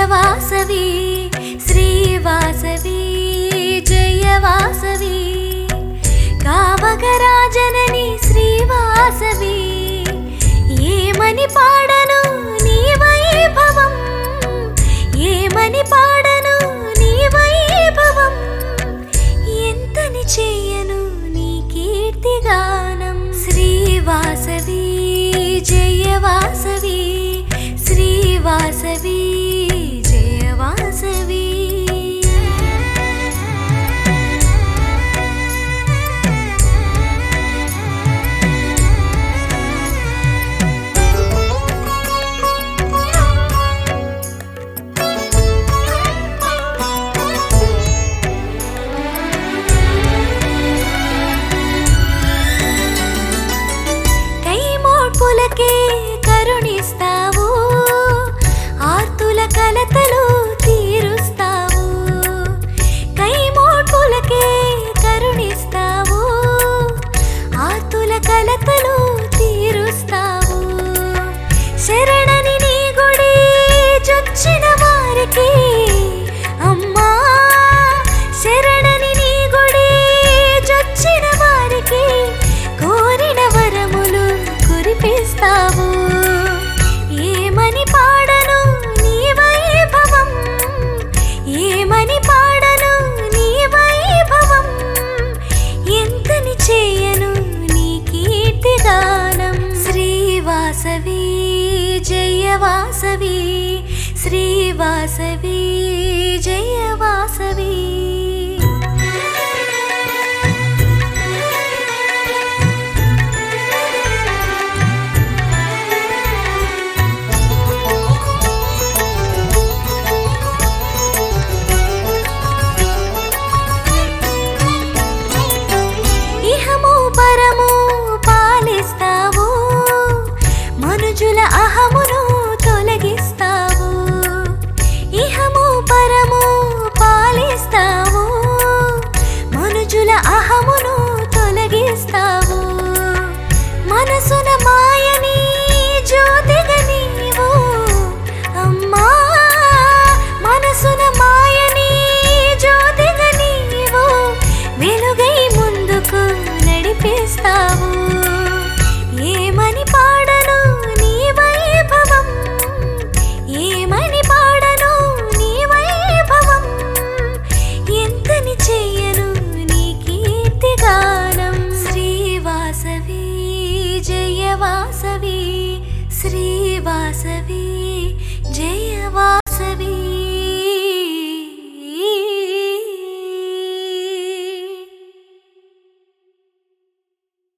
వాసవి శ్రీవాసవి జయ వాసవి కావగరాజనని శ్రీవాసవి ఏమని పాడను నీ వైభవం ఏమని పాడను నీ వైభవం ఎంతని చేయను నీ కీర్తిగానం శ్రీవాసవి జయ వాసవి శ్రీవాసవి జయ వాసవి కైమోడ్పులకే కరుణిస్తావు ఆర్తుల కలతలు తీరుస్తావు కైమోడ్పులకే కరుణిస్తావు ఆర్తుల కలతలు తీరుస్తావు శరణని నీ గుడి చొచ్చిన వారికి అమ్మా శరణని నీ గుడి చొచ్చిన వారికి కోరిన వరములు కురిపిస్తావు ఏమని పాడను నీ వైభవం ఏమని పాడను నీ వైభవం ఎంతని చేయను నీ కీర్తిగానం శ్రీవాసవి జయ వాసవి శ్రీవాసవి జయ వాసవి ఇహము పరము పాలిస్తావు మనుజుల అహమును తొలగిస్తావు ఇహము పరము పాలిస్తావు మనుజుల అహమును తొలగిస్తావు మనసున మాయని జ్యోతిగా నీవు అమ్మా మనసున మాయని జ్యోతిగా నీవు వెలుగై ముందుకు నడిపిస్తావు ఏమని పాడను నీ వైభవం ఏమని పాడను నీ వైభవం ఎంతని చెయ్యను నీ కీర్తిగానం శ్రీవాసవి జయ వాసవి శ్రీవాసవి జయ వా